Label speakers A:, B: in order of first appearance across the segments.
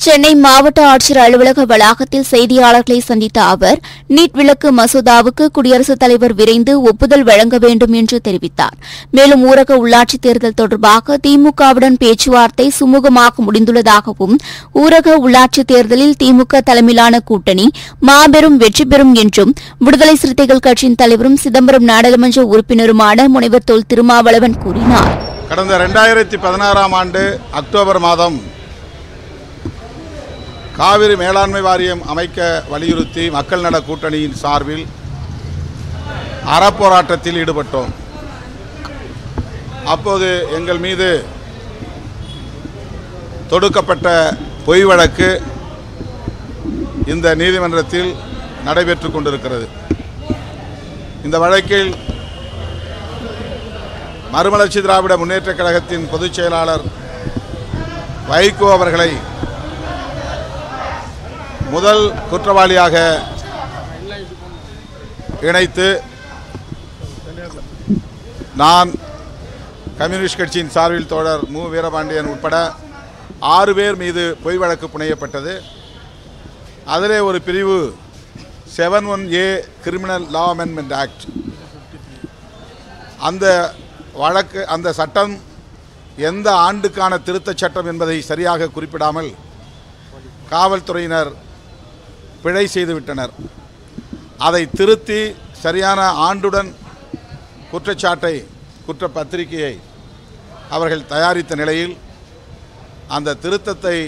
A: சென்னை மாவட்ட ஆட்சியர் அலுவலக வளாகத்தில் செய்தியாளர்களை சந்தித்த அவர் நீட் விலக்கு மசோதாவுக்கு குடியரசுத் தலைவர் விரைந்து ஒப்புதல் வழங்க வேண்டும் என்று தெரிவித்தார் மேலும் ஊரக உள்ளாட்சித் தேர்தல் தொடர்பாக திமுகவுடன் பேச்சுவார்த்தை சுமூகமாக முடிந்துள்ளதாகவும் ஊரக உள்ளாட்சித் தேர்தலில் திமுக தலைமையிலான கூட்டணி மாபெரும் வெற்றி பெறும் என்றும் விடுதலை சிறுத்தைகள் கட்சியின் தலைவரும் சிதம்பரம் நாடாளுமன்ற உறுப்பினருமான முனைவர் தொல் திருமாவளவன் கூறினார்
B: கடந்த ரெண்டாயிரத்தி பதினாறாம் ஆண்டு அக்டோபர் மாதம் காவிரி மேலாண்மை வாரியம் அமைக்க வலியுறுத்தி மக்கள் நல கூட்டணியின் சார்பில் அறப்போராட்டத்தில் ஈடுபட்டோம் அப்போது எங்கள் மீது தொடுக்கப்பட்ட பொய் வழக்கு இந்த நீதிமன்றத்தில் நடைபெற்று கொண்டிருக்கிறது இந்த வழக்கில் மறுமலர்ச்சி திராவிட முன்னேற்றக் கழகத்தின் பொதுச் செயலாளர் வைகோ அவர்களை முதல் குற்றவாளியாக இணைத்து நான் கம்யூனிஸ்ட் கட்சியின் சார்பில் தோழர் மு வீரபாண்டியன் உட்பட ஆறு பேர் மீது பொய் வழக்கு புனையப்பட்டது அதிலே ஒரு பிரிவு seven one A criminal law amendment act அந்த வழக்கு அந்த சட்டம் எந்த ஆண்டுக்கான திருத்தச் சட்டம் என்பதை சரியாக குறிப்பிடாமல் காவல்துறையினர் பிழை செய்துவிட்டனர் அதை திருத்தி சரியான ஆண்டுடன் குற்றச்சாட்டை குற்ற பத்திரிகையை அவர்கள் தயாரித்த நிலையில் அந்த திருத்தத்தை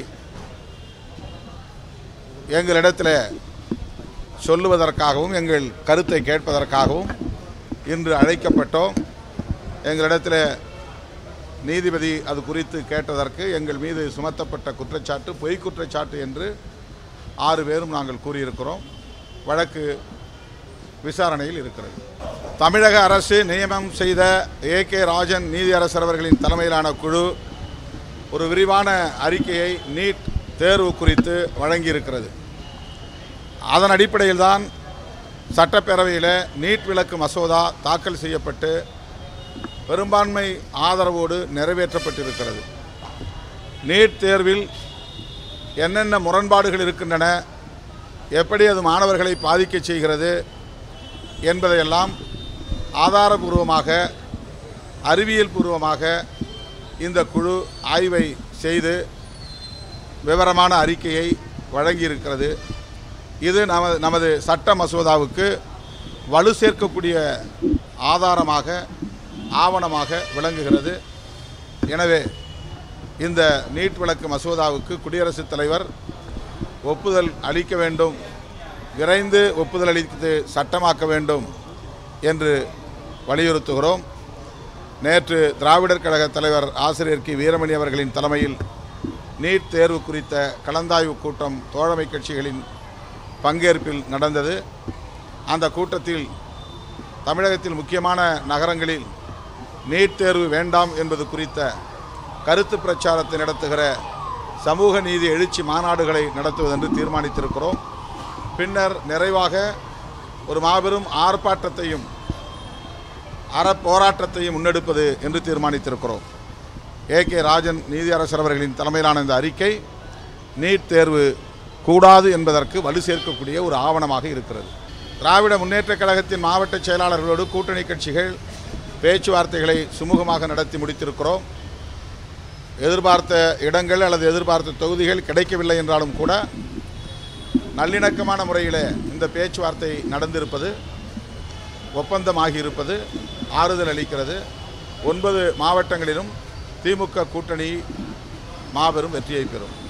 B: எங்களிடத்தில் சொல்லுவதற்காகவும் எங்கள் கருத்தை கேட்பதற்காகவும் இன்று அழைக்கப்பட்டோம் எங்களிடத்தில் நீதிபதி அது குறித்து கேட்டதற்கு எங்கள் மீது சுமத்தப்பட்ட குற்றச்சாட்டு பொய் குற்றச்சாட்டு என்று ஆறு பேரும் நாங்கள் கூறியிருக்கிறோம் வழக்கு விசாரணையில் இருக்கிறது தமிழக அரசு நியமனம் செய்த ஏ கே ராஜன் நீதியரசர் அவர்களின் தலைமையிலான குழு ஒரு விரிவான அறிக்கையை நீட் தேர்வு குறித்து வழங்கியிருக்கிறது அதன் அடிப்படையில் தான் சட்டப்பேரவையில் நீட் விலக்கு மசோதா தாக்கல் செய்யப்பட்டு பெரும்பான்மை ஆதரவோடு நிறைவேற்றப்பட்டிருக்கிறது நீட் தேர்வில் என்னென்ன முரண்பாடுகள் இருக்கின்றன எப்படி அது மாணவர்களை பாதிக்க செய்கிறது என்பதையெல்லாம் ஆதாரபூர்வமாக அறிவியல் பூர்வமாக இந்த குழு ஆய்வை செய்து விவரமான அறிக்கையை வழங்கியிருக்கிறது இது நமது நமது சட்ட மசோதாவுக்கு வலு சேர்க்கக்கூடிய ஆதாரமாக ஆவணமாக விளங்குகிறது எனவே இந்த நீட் விளக்கு மசோதாவுக்கு குடியரசுத் தலைவர் ஒப்புதல் அளிக்க வேண்டும் விரைந்து ஒப்புதல் அளித்து சட்டமாக்க வேண்டும் என்று வலியுறுத்துகிறோம் நேற்று திராவிடர் கழக தலைவர் ஆசிரியர் கி வீரமணி அவர்களின் தலைமையில் நீட் தேர்வு குறித்த கலந்தாய்வு கூட்டம் தோழமை கட்சிகளின் பங்கேற்பில் நடந்தது அந்த கூட்டத்தில் தமிழகத்தில் முக்கியமான நகரங்களில் நீட் தேர்வு வேண்டாம் என்பது குறித்த கருத்து பிரச்சாரத்தை நடத்துகிற சமூக நீதி எழுச்சி மாநாடுகளை நடத்துவதென்று தீர்மானித்திருக்கிறோம் பின்னர் நிறைவாக ஒரு மாபெரும் ஆர்ப்பாட்டத்தையும் அற போராட்டத்தையும் முன்னெடுப்பது என்று தீர்மானித்திருக்கிறோம் ஏ கே ராஜன் நீதியரசர் அவர்களின் தலைமையிலான இந்த அறிக்கை நீட் தேர்வு கூடாது என்பதற்கு வலு சேர்க்கக்கூடிய ஒரு ஆவணமாக இருக்கிறது திராவிட முன்னேற்றக் கழகத்தின் மாவட்ட செயலாளர்களோடு கூட்டணி கட்சிகள் பேச்சுவார்த்தைகளை சுமூகமாக நடத்தி முடித்திருக்கிறோம் எதிர்பார்த்த இடங்கள் அல்லது எதிர்பார்த்த தொகுதிகள் கிடைக்கவில்லை என்றாலும் கூட நல்லிணக்கமான முறையில் இந்த பேச்சுவார்த்தை நடந்திருப்பது ஒப்பந்தமாகியிருப்பது ஆறுதல் அளிக்கிறது ஒன்பது மாவட்டங்களிலும் திமுக கூட்டணி மாபெரும் வெற்றியை பெறும்